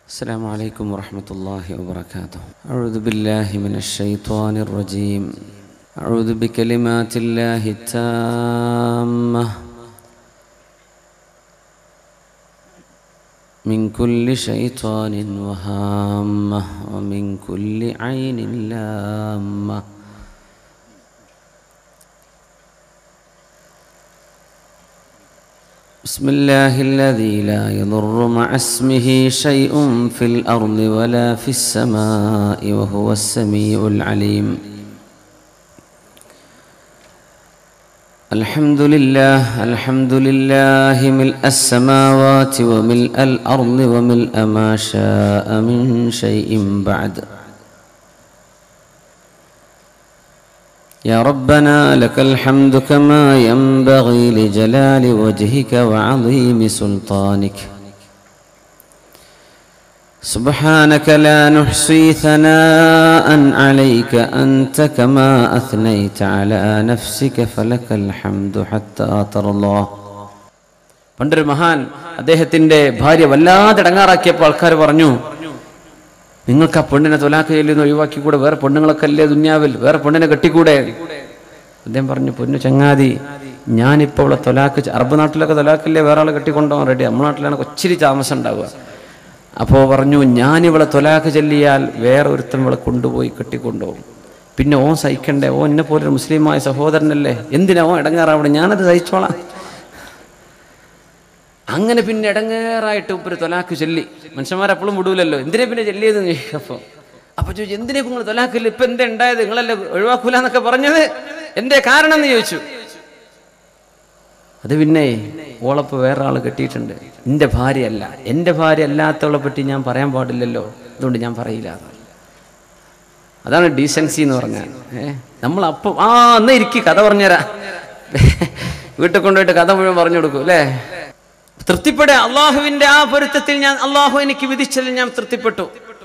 السلام عليكم ورحمة الله وبركاته أعوذ بالله من الشيطان الرجيم أعوذ بكلمات الله التامة من كل شيطان وهامة ومن كل عين لامة بسم الله الذي لا يضر مع اسمه شيء في الأرض ولا في السماء وهو السميع العليم الحمد لله الحمد لله ملء السماوات وملء الأرض وملء ما شاء من شيء بعد يا ربنا لك الحمد كما ينبغي لجلال وجهك وعظيم سلطانك سبحانك لا نحصي ثناء عليك أنت كما أثنيت على نفسك فلك الحمد حتى ترضى പണ്ടൊരു മഹാൻ അദ്ദേഹത്തിന്റെ ഭാര്യ വല്ലാതെ ഇടങ്ങാറാക്കിയപ്പോൾ ആൾക്കാർ പറഞ്ഞു നിങ്ങൾക്ക് ആ പെണ്ണിനെ തൊലാക്ക് ചെല്ലുന്ന ഒഴിവാക്കി കൂടെ വേറെ പെണ്ണുങ്ങളൊക്കെ അല്ലേ ദുന്യാവിൽ വേറെ പെണ്ണിനെ കെട്ടിക്കൂടെ അദ്ദേഹം പറഞ്ഞു പൊന്നു ചങ്ങാതി ഞാനിപ്പോൾ ഇവിടെ തൊലാക്ക് ചെ- അറബ് നാട്ടിലൊക്കെ തൊലാക്കില്ലേ വേറെ ആളെ കെട്ടിക്കൊണ്ടുപോകാൻ റെഡി നമ്മുടെ നാട്ടിലാണ് ഒച്ചിരി താമസം ഉണ്ടാവുക അപ്പോൾ പറഞ്ഞു ഞാനിവളെ തൊലാക്ക് ചെല്ലിയാൽ വേറെ ഒരുത്തൻ ഇവളെ കൊണ്ടുപോയി കെട്ടിക്കൊണ്ടുപോകും പിന്നെ ഓൻ സഹിക്കണ്ടേ ഓ എന്നെ പോലൊരു മുസ്ലിമായ സഹോദരനല്ലേ എന്തിനാ ഓൻ ഇടങ്ങാറാവണം ഞാനത് സഹിച്ചോളാം അങ്ങനെ പിന്നെ ഇടങ്ങേറായിട്ട് ഒരു തൊലാക്ക് ചൊല്ലി മനുഷ്യന്മാരെപ്പോഴും വിടൂലല്ലോ എന്തിനെ പിന്നെ ചൊല്ലിയത് അപ്പോൾ അപ്പൊ ചോദിച്ചു എന്തിനെ നിങ്ങൾ തൊലാക്കില്ല ഇപ്പൊ എന്താ ഉണ്ടായത് നിങ്ങളല്ലേ ഒഴിവാക്കൂല എന്നൊക്കെ പറഞ്ഞത് എന്തേ കാരണം എന്ന് ചോദിച്ചു അത് പിന്നെ ഓളപ്പ് വേറെ ആൾ കെട്ടിയിട്ടുണ്ട് എൻ്റെ ഭാര്യയല്ല എൻ്റെ ഭാര്യ അല്ലാത്തവളെ പറ്റി ഞാൻ പറയാൻ പാടില്ലല്ലോ അതുകൊണ്ട് ഞാൻ പറയില്ല എന്ന് പറഞ്ഞു. അതാണ് ഡീസൻസി എന്ന് പറഞ്ഞാൽ ഏ നമ്മൾ അപ്പം ആ എന്നാ ഇരിക്കി കഥ പറഞ്ഞുതരാം വീട്ടിൽ കൊണ്ടുപോയിട്ട് കഥ മുഴുവൻ പറഞ്ഞു കൊടുക്കും അല്ലേ തൃപ്തിപ്പെടെ അള്ളാഹുവിന്റെ ആ പൊരുത്തത്തിൽ ഞാൻ അള്ളാഹു എനിക്ക് വിധിച്ചതിൽ ഞാൻ തൃപ്തിപ്പെട്ടു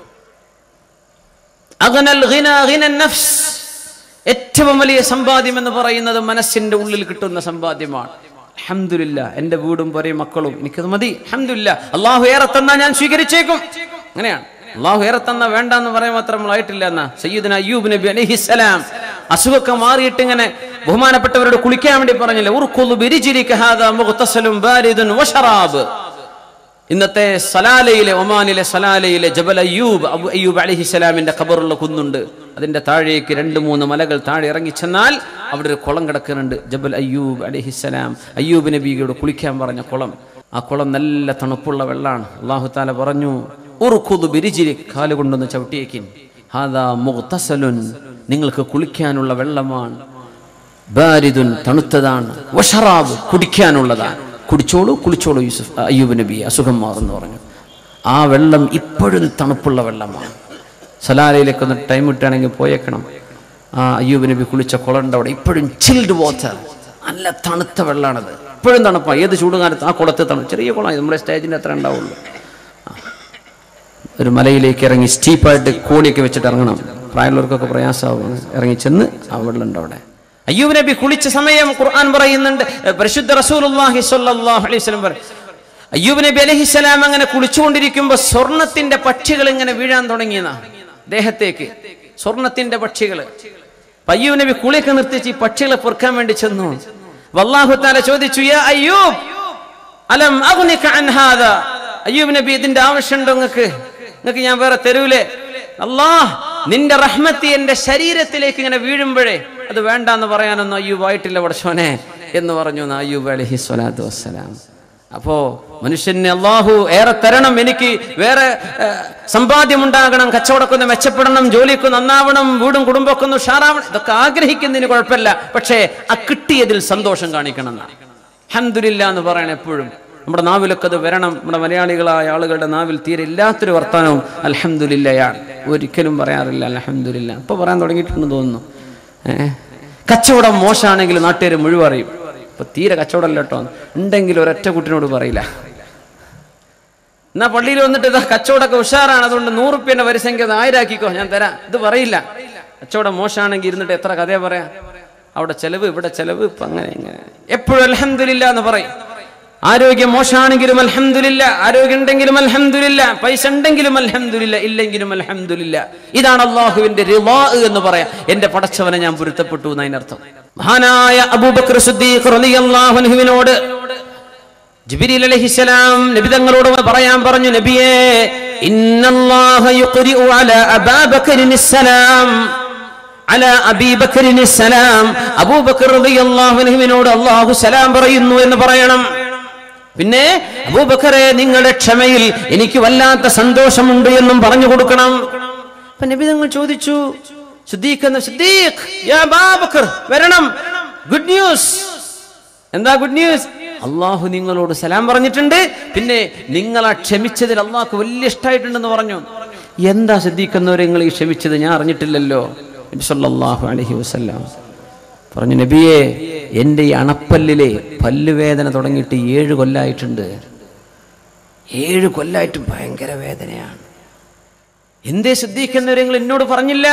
അഗനൽ ഗിന ഗിന നഫ്സ് ഏറ്റവും വലിയ സമ്പാദ്യം എന്ന് പറയുന്നത് മനസ്സിന്റെ ഉള്ളിൽ കിട്ടുന്ന സമ്പാദ്യമാണ് അഹമ്മദില്ല എന്റെ വീടും പൊരയും മക്കളും എനിക്കത് മതി അഹമ്മദില്ല അള്ളാഹു ഏറെ തന്നാ ഞാൻ സ്വീകരിച്ചേക്കും അങ്ങനെയാണ് അള്ളാഹു ഏറെ തന്ന വേണ്ട എന്ന് പറയാൻ മാത്രം നമ്മളായിട്ടില്ല എന്നാ സയ്യിദന അയ്യൂബ് നബി അലൈഹിസ്സലാം അസുഖമൊക്കെ മാറിയിട്ട് ഇങ്ങനെ ബഹുമാനപ്പെട്ടവരോട് കുളിക്കാൻ വേണ്ടി പറഞ്ഞില്ല ഉർഖുദു ബിരിജിരിക ഹാദാ മുഗ്തസലും ബാരിദുൻ വശറാബ് ഇന്നത്തെ സലാലയിലെ ഒമാനിലെ സലാലയിലെ ജബൽ അയ്യൂബ് അബു അയ്യൂബ് അലിഹിസ്സലാമിന്റെ ഖബറുള്ള കുന്നുണ്ട് അതിന്റെ താഴേക്ക് രണ്ട് മൂന്ന് മലകൾ താഴെ ഇറങ്ങി ചെന്നാൽ അവിടെ ഒരു കുളം കിടക്കുന്നുണ്ട് ജബൽ അയ്യൂബ് അലിഹിസ്സലാം അയ്യൂബ് നബിയോട് കുളിക്കാൻ പറഞ്ഞ കുളം ആ കുളം നല്ല തണുപ്പുള്ള വെള്ളമാണ് അള്ളാഹു താല പറഞ്ഞു ഉറുഖുദു ബിരിജിരി കാല് കൊണ്ടൊന്ന് ചവിട്ടിയേക്കിൻ ഹാദാ മുഗ്തസലുൻ നിങ്ങൾക്ക് കുളിക്കാനുള്ള വെള്ളമാണ് ബാരിദുൻ തണുത്തതാണ് വഷറാബ് കുടിക്കാനുള്ളതാണ് കുടിച്ചോളൂ കുളിച്ചോളൂ യൂസുഫ് അയ്യൂബ് നബി അസുഖം മാറുന്നു പറഞ്ഞു ആ വെള്ളം ഇപ്പോഴും തണുപ്പുള്ള വെള്ളമാണ് സലാലയിലേക്ക് ഒന്ന് ടൈം കിട്ടുകയാണെങ്കിൽ പോയേക്കണം ആ അയ്യൂബ് നബി കുളിച്ച കുളമുണ്ട് അവിടെ ഇപ്പോഴും ചിൽഡ് വാട്ടർ നല്ല തണുത്ത വെള്ളമാണത് ഇപ്പോഴും തണുപ്പാണ് ഏത് ചൂടുകാലത്ത് ആ കുളത്ത് തണുപ്പ് ചെറിയ കുളം നമ്മുടെ സ്റ്റേജിൻ്റെ അത്ര ഉണ്ടാവുള്ളൂ ഒരു മലയിലേക്ക് ഇറങ്ങി സ്റ്റീപ്പായിട്ട് കോണിയൊക്കെ വെച്ചിട്ട് ഇറങ്ങണം പ്രായമുള്ളവർക്കൊക്കെ പ്രയാസമാവും ഇറങ്ങി ചെന്ന് ആ വെള്ളമുണ്ട് അവിടെ അയ്യൂബ് നബി കുളിച്ച സമയം ഖുർആൻ പറയുന്നുണ്ട് പരിശുദ്ധ റസൂലുള്ളാഹി സ്വല്ലല്ലാഹു അലൈഹി വസല്ലം പറയും അയ്യൂബ് നബി അലൈഹിസ്സലാം അങ്ങനെ കുളിച്ചുകൊണ്ടിരിക്കുമ്പോൾ സ്വർണത്തിന്റെ പക്ഷികൾ ഇങ്ങനെ വീഴാൻ തുടങ്ങിയതാ ദേഹത്തേക്ക് സ്വർണത്തിന്റെ പക്ഷികൾ അയ്യൂബ് നബി കുളിയൊക്കെ നിർത്തിച്ച് ഈ പക്ഷികളെ പൊറുക്കാൻ വേണ്ടി ചെന്നു വല്ലാഹു താല ചോദിച്ചു യാ അയ്യൂബ് അലം അഗ്നിക അൻ ഹാദാ അയ്യൂബ് നബി ഇതിന്റെ ആവശ്യമുണ്ടോ നിങ്ങൾക്ക് നിങ്ങൾക്ക് ഞാൻ വേറെ തരൂലേ അല്ലാഹ് നിന്റെ റഹ്മത്തി എന്റെ ശരീരത്തിലേക്ക് ഇങ്ങനെ വീഴുമ്പോഴേ അത് വേണ്ട എന്ന് പറയാനൊന്നും അയ്യൂബ് ആയിട്ടില്ല പടച്ചോനെ എന്ന് പറഞ്ഞു എന്ന് അയ്യൂബ് അലഹി സ്വലാത്തു വസ്സലാം അപ്പോ മനുഷ്യന് അള്ളാഹു ഏറെ തരണം എനിക്ക് വേറെ ഏഹ്, സമ്പാദ്യം ഉണ്ടാകണം കച്ചവടമൊക്കെ ഒന്ന് മെച്ചപ്പെടണം ജോലിയൊക്കെ നന്നാവണം വീടും കുടുംബമൊക്കെ ഒന്ന് ഉഷാറാവണം ഇതൊക്കെ ആഗ്രഹിക്കുന്നതിന് കുഴപ്പമില്ല പക്ഷേ ആ കിട്ടിയതിൽ സന്തോഷം കാണിക്കണം എന്നാണ് ഹംദുലില്ല എന്ന് പറയണം എപ്പോഴും നമ്മുടെ നാവിലൊക്കെ അത് വരണം നമ്മുടെ മലയാളികളായ ആളുകളുടെ നാവിൽ തീരെ ഇല്ലാത്തൊരു വർത്തമാനവും അൽഹംദുലില്ലയാണ് ഒരിക്കലും പറയാറില്ല അൽഹംദുലില്ല ഇപ്പൊ പറയാൻ തുടങ്ങിയിട്ടുണ്ടെന്ന് തോന്നുന്നു ഏഹ് കച്ചവടം മോശമാണെങ്കിൽ നാട്ടുകാർ മുഴുവൻ അറിയും ഇപ്പൊ തീരെ കച്ചവടമല്ല കേട്ടോ ഉണ്ടെങ്കിൽ ഒരൊറ്റ കുട്ടിനോട് പറയില്ല എന്നാ പള്ളിയിൽ വന്നിട്ട് ഇതാ കച്ചവടമൊക്കെ ഉഷാറാണ് അതുകൊണ്ട് നൂറുപ്യന്റെ വരിസംഖ്യ അത് ആയിരാക്കിക്കോ ഞാൻ തരാം ഇത് പറയില്ല കച്ചവടം മോശമാണെങ്കിൽ ഇരുന്നിട്ട് എത്ര കഥയാ പറയാ അവിടെ ചെലവ് ഇവിടെ ചെലവ് ഇപ്പൊ അങ്ങനെ ഇങ്ങനെ എപ്പോഴും അലഹമില്ല എന്ന് പറയും ആരോഗ്യം മോശമാണെങ്കിലും അൽഹംദുലില്ല ആരോഗ്യം ഉണ്ടെങ്കിലും അൽഹംദുലില്ല പൈസ ഉണ്ടെങ്കിലും അൽഹംദുലില്ല ഇല്ലെങ്കിലും അൽഹംദുലില്ല ഇതാണ് അള്ളാഹുവിന്റെ റിവാ എന്ന് പറയാം എന്റെ പടച്ചവനെ ഞാൻ പൊരുത്തപ്പെട്ടു എന്നതിനർത്ഥം മഹാനായ അബൂബക്കർ സിദ്ദീഖ് റളിയല്ലാഹു അൻഹുവിനോട് ജിബ്രീൽ അലൈഹിസ്സലാം നബി തങ്ങളോട് പറയാൻ പറഞ്ഞു നബിയേ ഇന്നല്ലാഹ യുഖ്രിഉ അലാ അബാബക്രിനിസ്സലാം അലാ അബീബക്രിനിസ്സലാം അബൂബക്കർ റളിയല്ലാഹു അൻഹുവിനോട് അല്ലാഹു സലാം പറയുന്നു എന്ന് പറയണം പിന്നെ അബൂബക്കറെ നിങ്ങളുടെ ക്ഷമയിൽ എനിക്ക് വല്ലാത്ത സന്തോഷമുണ്ട് എന്നും പറഞ്ഞു കൊടുക്കണം അപ്പൊ നബി തങ്ങൾ ചോദിച്ചു സിദ്ദീഖ് എന്ന സിദ്ദീഖ് യാ അബൂബക്കർ വരണം ഗുഡ് ന്യൂസ് എന്താ ഗുഡ് ന്യൂസ് അള്ളാഹു നിങ്ങളോട് സലാം പറഞ്ഞിട്ടുണ്ട് പിന്നെ നിങ്ങളെ ക്ഷമിച്ചതിൽ അള്ളാഹ്ക്ക് വലിയ ഇഷ്ടമായിട്ടുണ്ടെന്ന് പറഞ്ഞു എന്താ ശ്രദ്ധിക്കുന്നവരെ നിങ്ങൾ ഈ ക്ഷമിച്ചത് ഞാൻ അറിഞ്ഞിട്ടില്ലല്ലോ നബി സല്ലല്ലാഹു അലൈഹി വസല്ലം പറഞ്ഞു നബിയെ എൻ്റെ ഈ അണപ്പല്ലിലെ പല്ലുവേദന തുടങ്ങിയിട്ട് ഏഴ് കൊല്ലായിട്ടുണ്ട് ഏഴ് കൊല്ലായിട്ട് ഭയങ്കര വേദനയാണ് എന്തേ ശ്രദ്ധിക്കുന്നവരെ നിങ്ങൾ എന്നോട് പറഞ്ഞില്ല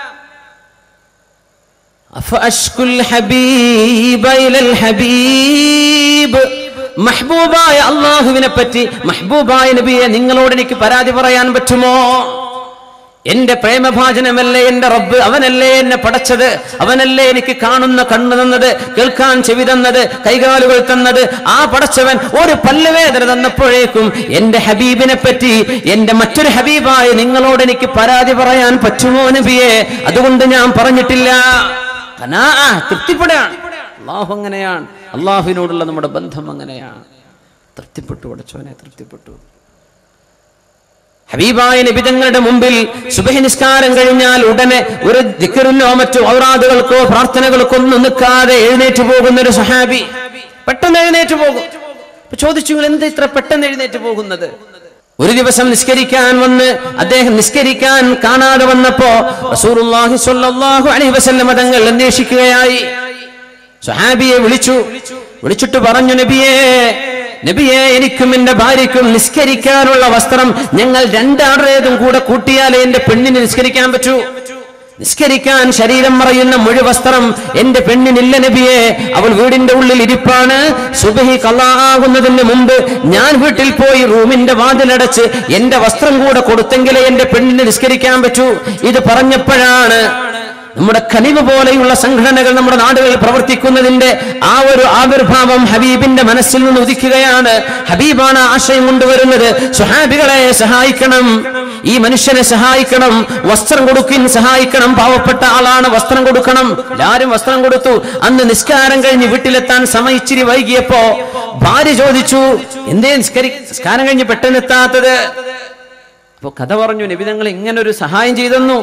أفأشكو الحبيب إلى الحبيب മഹ്ബൂബായ അള്ളാഹുവിനെ പറ്റി മഹ്ബൂബായ നബിയെ നിങ്ങളോട് എനിക്ക് പരാതി പറയാൻ പറ്റുമോ എന്റെ പ്രേമഭാജനമല്ലേ എന്റെ റബ്ബ് അവനല്ലേ എന്നെ പടച്ചത് അവനല്ലേ എനിക്ക് കാണുന്ന കണ്ണു തന്നത് കേൾക്കാൻ ചെവി തന്നത് കൈകാലുകൾ തന്നത് ആ പടച്ചവൻ ഒരു പല്ലുവേദന തന്നപ്പോഴേക്കും എന്റെ ഹബീബിനെ പറ്റി എന്റെ മറ്റൊരു ഹബീബായ നിങ്ങളോട് എനിക്ക് പരാതി പറയാൻ പറ്റുമോ നബിയെ അതുകൊണ്ട് ഞാൻ പറഞ്ഞിട്ടില്ല ഖനാഅ, തൃപ്തിപ്പെടാൻ അള്ളാഹു അങ്ങനെയാണ് അള്ളാഹുവിനോടുള്ള നമ്മുടെ ബന്ധം അങ്ങനെയാണ് തൃപ്തിപ്പെട്ടു പടച്ചവനെ തൃപ്തിപ്പെട്ടു ഹബീബായ നിബിതങ്ങളുടെ മുമ്പിൽ സുബഹി നിസ്കാരം കഴിഞ്ഞാൽ ഉടനെ ഒരു ദിക്കറിനോ മറ്റോ ഔറാദുകൾക്കോ പ്രാർത്ഥനകൾക്കോ ഒന്നും നിൽക്കാതെ എഴുന്നേറ്റ് പോകുന്ന ഒരു സഹാബി പെട്ടെന്ന് എഴുന്നേറ്റ് പോകും അപ്പൊ ചോദിച്ചു "നിങ്ങൾ എന്താ ഇത്ര പെട്ടെന്ന് എഴുന്നേറ്റ് പോകുന്നത് ഒരു ദിവസം നിസ്കരിക്കാൻ വന്ന് അദ്ദേഹം നിസ്കരിക്കാൻ കാണാതെ വന്നപ്പോ റസൂലുള്ളാഹി സ്വല്ലല്ലാഹു അലൈഹി വസല്ലം തങ്ങൾ അന്വേഷിക്കുകയായി സഹാബിയെ വിളിച്ചു വിളിച്ചിട്ട് പറഞ്ഞു നബിയേ നബിയെ എനിക്കും എന്റെ ഭാര്യയ്ക്കും നിസ്കരിക്കാനുള്ള വസ്ത്രം ഞങ്ങൾ രണ്ടാളുടേതും കൂടെ കൂട്ടിയാലേ എന്റെ പെണ്ണിന് നിസ്കരിക്കാൻ പറ്റൂ നിസ്കരിക്കാൻ ശരീരം മറയുന്ന മുഴു വസ്ത്രം എന്റെ പെണ്ണിനില്ല നബിയെ അവൾ വീടിന്റെ ഉള്ളിൽ ഇരിപ്പാണ് സുബഹി കള്ളാകുന്നതിന് മുമ്പ് ഞാൻ വീട്ടിൽ പോയി റൂമിന്റെ വാതിലടച്ച് എന്റെ വസ്ത്രം കൂടെ കൊടുത്തെങ്കിലേ എന്റെ പെണ്ണിന് നിസ്കരിക്കാൻ പറ്റൂ ഇത് പറഞ്ഞപ്പോഴാണ് നമ്മുടെ കനിവ് പോലെയുള്ള സംഘടനകൾ നമ്മുടെ നാടുകളിൽ പ്രവർത്തിക്കുന്നതിന്റെ ആ ഒരു ആവിർഭാവം ഹബീബിന്റെ മനസ്സിൽ നിന്ന് ഉദിക്കുകയാണ് ഹബീബാണ് ആശയം കൊണ്ടുവരുന്നത് സുഹാബികളെ സഹായിക്കണം ഈ മനുഷ്യനെ സഹായിക്കണം വസ്ത്രം കൊടുക്കിൻ സഹായിക്കണം പാവപ്പെട്ട ആളാണ് വസ്ത്രം കൊടുക്കണം എല്ലാരും വസ്ത്രം കൊടുത്തു അന്ന് നിസ്കാരം കഴിഞ്ഞ് വീട്ടിലെത്താൻ സമയം ഇച്ചിരി വൈകിയപ്പോ ഭാര്യ ചോദിച്ചു എന്തേ നിസ്കരി നിസ്കാരം കഴിഞ്ഞ് പെട്ടെന്ന് എത്താത്തത് അപ്പൊ കഥ പറഞ്ഞു നബിതങ്ങൾ ഇങ്ങനെ ഒരു സഹായം ചെയ്തെന്നു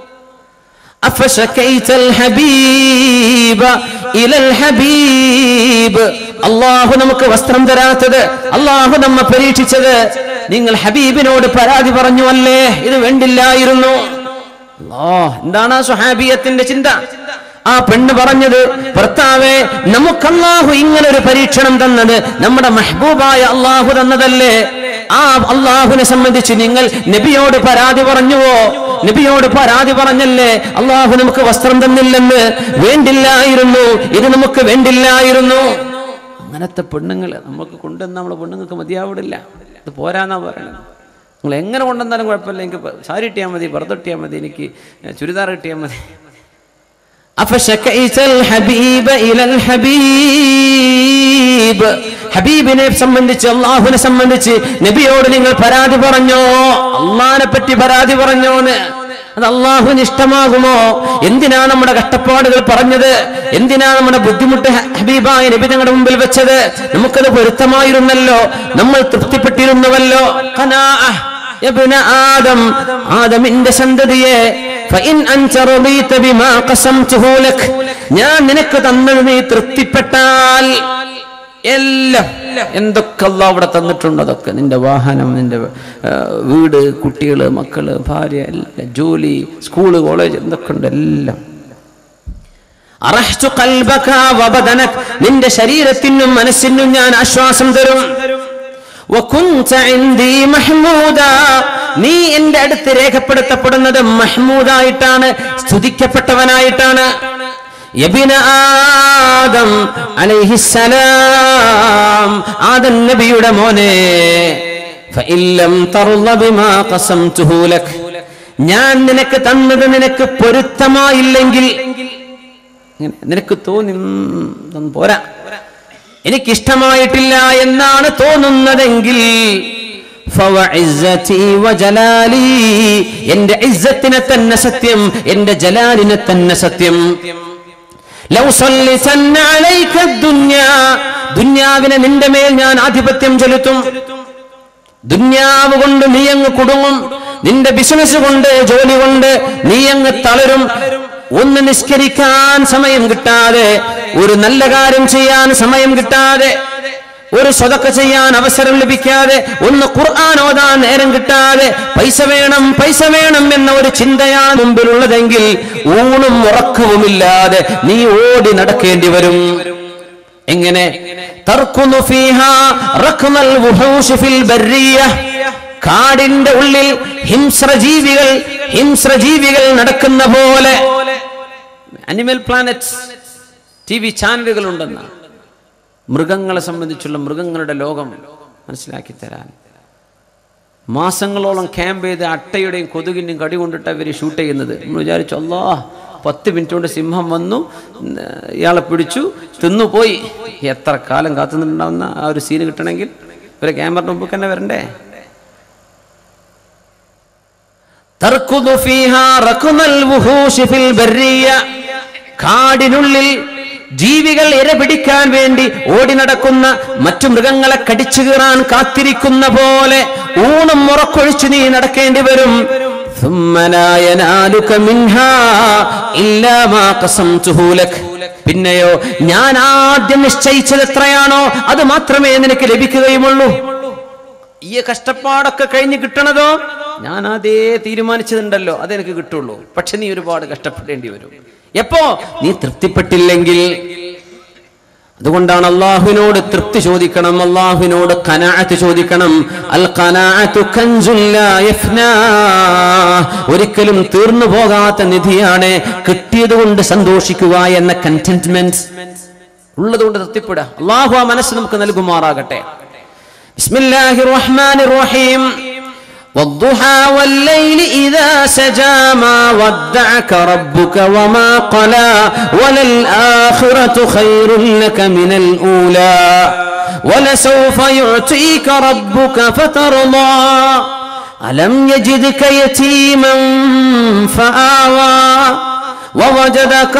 أفشكيت الحبيب إلى الحبيب അള്ളാഹു നമുക്ക് വസ്ത്രം തരാത്തത് അള്ളാഹു നമ്മെ പരീക്ഷിച്ചത് നിങ്ങൾ ഹബീബിനോട് പരാതി പറഞ്ഞു അല്ലേ ഇത് വേണ്ടില്ലായിരുന്നു അല്ലാ, എന്താണ് ആ സുഹാബിയത്തിന്റെ ചിന്ത ആ പെണ്ണ് പറഞ്ഞത് ഭർത്താവെ നമുക്ക് അള്ളാഹു ഇങ്ങനെ ഒരു പരീക്ഷണം തന്നത് നമ്മുടെ മെഹബൂബായ അള്ളാഹു തന്നതല്ലേ ആ അള്ളാഹുവിനെ സംബന്ധിച്ച് നിങ്ങൾ നബിയോട് പരാതി പറഞ്ഞുവോ നബിയോട് പരാതി പറഞ്ഞല്ലേ അള്ളാഹു നമുക്ക് വസ്ത്രം തന്നില്ലെന്ന് വേണ്ടില്ലായിരുന്നു ഇത് നമുക്ക് വേണ്ടില്ലായിരുന്നു അങ്ങനത്തെ പെണ്ണുങ്ങൾ നമുക്ക് കൊണ്ടുവന്ന നമ്മുടെ പെണ്ണുങ്ങൾക്ക് മതിയാവിടില്ല ഇത് പോരാന്നാ പറയണത് നിങ്ങൾ എങ്ങനെ കൊണ്ടുവന്നാലും കുഴപ്പമില്ല എനിക്ക് പ- സാരി ഇട്ടിയാൽ മതി പുറത്ത് ഇട്ടിയാൽ മതി എനിക്ക് ചുരിദാർ ഇട്ടിയാൽ മതി أفشكيت الحبيب إلى الحبيب ഹബീബിനെ സംബന്ധിച്ച് അള്ളാഹുവിനെ സംബന്ധിച്ച് നബിയോട് നിങ്ങൾ പരാതി പറഞ്ഞോ അള്ളാഹിനെ പറ്റി പരാതി പറഞ്ഞോന്ന് അത് അള്ളാഹുവിന് ഇഷ്ടമാകുമോ എന്തിനാണ് നമ്മുടെ കഷ്ടപ്പാടുകൾ പറഞ്ഞത് എന്തിനാണ് നമ്മുടെ ബുദ്ധിമുട്ട് ഹ- ഹബീബായ നബി ഞങ്ങളുടെ മുമ്പിൽ വെച്ചത് നമുക്കത് പൊരുത്തമായിരുന്നല്ലോ നമ്മൾ തൃപ്തിപ്പെട്ടിരുന്നുവല്ലോ ഖനാഅ. യബ്ന ആദം ആദമിന്റെ സന്തതിയെ ഫഇൻ അൻത റളീത ബിമാ ഖസംതുഹു ലക് ഞാൻ നിനക്ക് തന്നത് നീ തൃപ്തിപ്പെട്ടാൽ എല്ലാം എന്തൊക്കെ അള്ളാഹ് അവിടെ തന്നിട്ടുണ്ട് അതൊക്കെ നിന്റെ വാഹനം നിന്റെ ആ, വീട് കുട്ടികള് മക്കള് ഭാര്യ എല്ലാം ജോലി സ്കൂള് കോളേജ് എന്തൊക്കെ ഉണ്ട് എല്ലാം അറഹ്തു ഖൽബക വബദനക് നിന്റെ ശരീരത്തിനും മനസ്സിനും ഞാൻ ആശ്വാസം തരും വകുൻത ഇൻദി മഹ്മൂദാ നീ എന്റെ അടുത്ത് രേഖപ്പെടുത്തപ്പെടുന്നത് മഹ്മൂദായിട്ടാണ് സ്തുതിക്കപ്പെട്ടവനായിട്ടാണ് യബിന ആദം അലൈഹിസ്സലാം ആദം നബിയുടെ മോനെ ഫഇല്ലം തർള ബിമാ ഖസംതുഹു ലക് ഞാൻ നിനക്ക് തന്നത് നിനക്ക് പൊരുത്തമായില്ലെങ്കിൽ ഇങ്ങനെ നിനക്ക് തോന്നി ഉം, ഇതൊന്നും പോരാ എനിക്കിഷ്ടമായിട്ടില്ല എന്നാണ് തോന്നുന്നതെങ്കിൽ ഫവഇസ്സതി വജലാലി എന്റെ ഇസ്സത്തിനെ തന്നെ സത്യം എന്റെ ജലാലിനെ തന്നെ സത്യം ലൗ സല്ലസന്ന അലൈക ദുനിയാ ദുനിയാവിനെ നിന്റെ മേൽ ഞാൻ ആധിപത്യം ചെലുത്തും ദുന്യാവ് കൊണ്ട് നീ അങ്ങ് കുടുങ്ങും നിന്റെ ബിസിനസ് കൊണ്ട് ജോലി കൊണ്ട് നീ അങ്ങ് തളരും ഒന്ന് നിസ്കരിക്കാൻ സമയം കിട്ടാതെ ഒരു നല്ല കാര്യം ചെയ്യാൻ സമയം കിട്ടാതെ ഒരു സ്വതക്ക ചെയ്യാൻ അവസരം ലഭിക്കാതെ ഒന്ന് ഖുർആൻ ഓതാൻ നേരം കിട്ടാതെ പൈസ വേണം പൈസ വേണം എന്ന ഒരു ചിന്തയാണ് മുമ്പിലുള്ളതെങ്കിൽ ഊണും ഉറക്കവുമില്ലാതെ നീ ഓടി നടക്കേണ്ടി വരും എങ്ങനെ തർക്കുന്നു ഫീഹാ റഖ്മൽ വുഹൂശ് ഫിൽ ബർരിയ കാടിന്റെ ഉള്ളിൽ ഹിംസ്രജീവികൾ ഹിംസ്രജീവികൾ നടക്കുന്ന പോലെ അനിമൽ പ്ലാനറ്റ്സ് ടി വി ചാനലുകൾ ഉണ്ടെന്ന് മൃഗങ്ങളെ സംബന്ധിച്ചുള്ള മൃഗങ്ങളുടെ ലോകം മനസ്സിലാക്കി തരാൻ മാസങ്ങളോളം ക്യാമ്പ് ചെയ്ത് അട്ടയുടെയും കൊതുകിൻ്റെയും കടി കൊണ്ടിട്ട് അവർ ഷൂട്ട് ചെയ്യുന്നത് നമ്മൾ വിചാരിച്ചു അല്ലാ പത്ത് മിനിറ്റ് കൊണ്ട് സിംഹം വന്നു ഉം, ഇയാളെ പിടിച്ചു തിന്നു പോയി എത്ര കാലം കാത്തുനിന്നുണ്ടാവുന്ന ആ ഒരു സീന് കിട്ടണമെങ്കിൽ ഇവരെ ക്യാമറ മുമ്പ് തന്നെ വരണ്ടേ തർക്കുദു ഫീഹാ റഖ്മൽ വുഹൂശി ഫിൽ ബർരിയ കാടിനുള്ളിൽ ജീവികൾ ഇര പിടിക്കാൻ വേണ്ടി ഓടി നടക്കുന്ന മറ്റു മൃഗങ്ങളെ കടിച്ചു കീറാൻ കാത്തിരിക്കുന്ന പോലെ ഊണും മുറക്കൊഴിച്ചു നീ നടക്കേണ്ടി വരും ثم لا ينالك منها إلا ما قسمته لك. പിന്നെയോ ഞാൻ ആദ്യം നിശ്ചയിച്ചത് എത്രയാണോ അത് മാത്രമേ നിനക്ക് ലഭിക്കുകയുമുള്ളൂ ഈ കഷ്ടപ്പാടൊക്കെ കഴിഞ്ഞ് കിട്ടണതോ ഞാൻ അതേ തീരുമാനിച്ചതുണ്ടല്ലോ അതെനിക്ക് കിട്ടുള്ളൂ പക്ഷെ നീ ഒരുപാട് കഷ്ടപ്പെടേണ്ടി വരും എപ്പോ നീ തൃപ്തിപ്പെട്ടില്ലെങ്കിൽ അതുകൊണ്ടാണ് അള്ളാഹുവിനോട് തൃപ്തി ചോദിക്കണം അള്ളാഹുവിനോട് കനാഅത്ത് ചോദിക്കണം അൽ ഖനാഅത്തു കൻസുൻ ലാ യഫ്നാ. ഒരിക്കലും തീർന്നു പോകാത്ത നിധിയാണ് കിട്ടിയത് കൊണ്ട് സന്തോഷിക്കുക എന്ന കണ്ടന്റ്മെന്റ് ഉള്ളത് കൊണ്ട് തൃപ്തിപ്പെടുക അള്ളാഹു ആ മനസ്സ് നമുക്ക് നൽകുമാറാകട്ടെ بسم الله الرحمن الرحيم والضحى والليل إذا سجى ما ودعك ربك وما قلى وللآخرة خير لك من الأولى ولسوف يعطيك ربك فترضى ألم يجدك يتيما فآوى ووجدك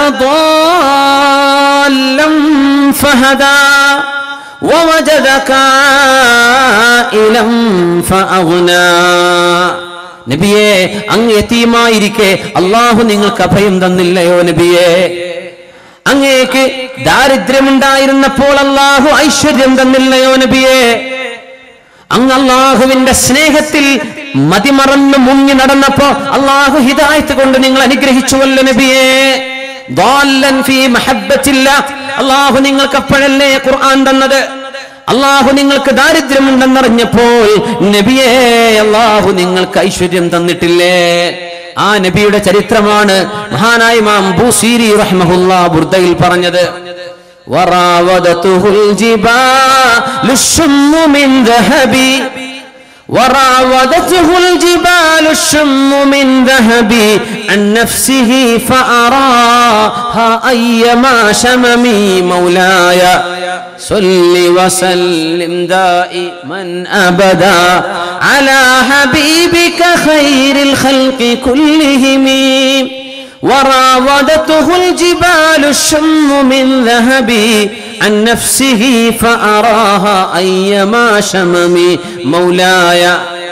ضالا فهدى ووجدك عائلا فأغنى നബിയെ അങ്ങ് യതീമായിരിക്കെ അള്ളാഹു നിങ്ങൾക്ക് അഭയം തന്നില്ലയോ നബിയെ അങ്ങേക്ക് ദാരിദ്ര്യമുണ്ടായിരുന്നപ്പോൾ അള്ളാഹു ഐശ്വര്യം തന്നില്ലയോ നബിയെ അങ്ങ് അള്ളാഹുവിന്റെ സ്നേഹത്തിൽ മതിമറന്ന് മുങ്ങി നടന്നപ്പോ അള്ളാഹു ഹിദായത്ത് കൊണ്ട് നിങ്ങൾ അനുഗ്രഹിച്ചുവല്ലോ നബിയെ ضالًا في محبة الله. അള്ളാഹു നിങ്ങൾക്ക് അപ്പോഴല്ലേ ഖുർആൻ തന്നത് അള്ളാഹു നിങ്ങൾക്ക് ദാരിദ്ര്യമുണ്ടെന്നറിഞ്ഞപ്പോൾ നബിയെ അള്ളാഹു നിങ്ങൾക്ക് ഐശ്വര്യം തന്നിട്ടില്ലേ ആ നബിയുടെ ചരിത്രമാണ് മഹാനായ ഇമാം ബൂസീരി റഹ്മഹുല്ല ബുർദയിൽ പറഞ്ഞത് وراودته الجبال الشم من ذهب وراودته الجبال الشم من ذهب عن نفسه فأراها أيما شممي مولاي صل وسلم دائما أبدا على حبيبك خير الخلق كلهم وراودته الجبال الشم من ذهب عن نفسه فأراها أيما شمم مولاي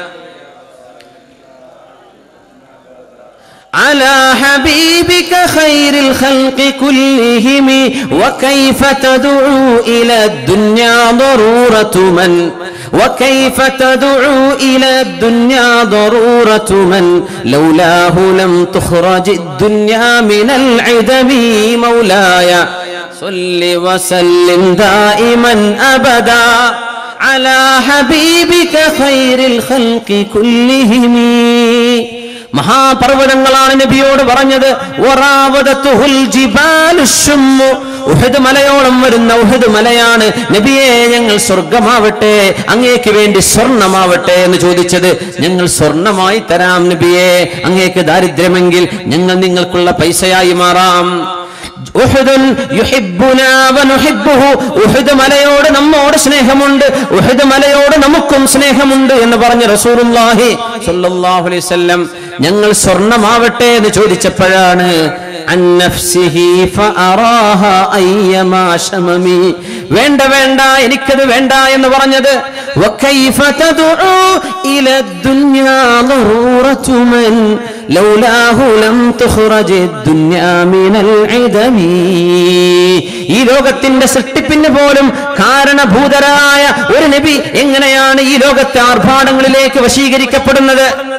على حبيبك خير الخلق كلهم وكيف تدعو إلى الدنيا ضرورة من وكيف تدعو إلى الدنيا ضرورة من لولاه لم تخرج الدنيا من العدم مولاي صل وسلم دائما أبدا على حبيبك خير الخلق كلهم മഹാപർവ്വതങ്ങളാണ് നബിയോട് പറഞ്ഞത് വറാവദത്തുഹുൽ ജിബാലു ശുമ്മു. ഉഹദ് മലയോളം വരുന്ന ഉഹദ് മലയാണ് നബിയെ ഞങ്ങൾ സ്വർഗമാവട്ടെ അങ്ങേക്ക് വേണ്ടി സ്വർണമാവട്ടെ എന്ന് ചോദിച്ചത് ഞങ്ങൾ സ്വർണമായി തരാം നബിയെ അങ്ങേക്ക് ദാരിദ്ര്യമെങ്കിൽ ഞങ്ങൾ നിങ്ങൾക്കുള്ള പൈസയായി മാറാം ഉഹുദുൻ യുഹിബ്ബുനാ വനുഹിബ്ബുഹു. ഉഹുദ് മലയോട് നമ്മോട് സ്നേഹമുണ്ട് ഉഹുദ് മലയോട് നമുക്കും സ്നേഹമുണ്ട് എന്ന് പറഞ്ഞ റസൂലുള്ളാഹി സ്വല്ലല്ലാഹു അലൈഹി വസല്ലം ഞങ്ങൾ സ്വർണമാവട്ടെ എന്ന് ചോദിച്ചപ്പോഴാണ് അൻ നഫ്സിഹി ഫഅറാഹ അയ്യമാ ശമമി. വേണ്ട വേണ്ട എനിക്കത് വേണ്ട എന്ന് പറഞ്ഞത് وكيف تدعو إلى الدنيا ضرورة من لولاه لم تخرج الدنيا من العدم ഈ ലോകത്തിന്റെ സൃഷ്ടിപ്പിന് പോലും കാരണഭൂതരായ ഒരു നബി എങ്ങനെയാണ് ഈ ലോകത്തെ ആർഭാടങ്ങളിലേക്ക് വശീകരിക്കപ്പെടുന്നത്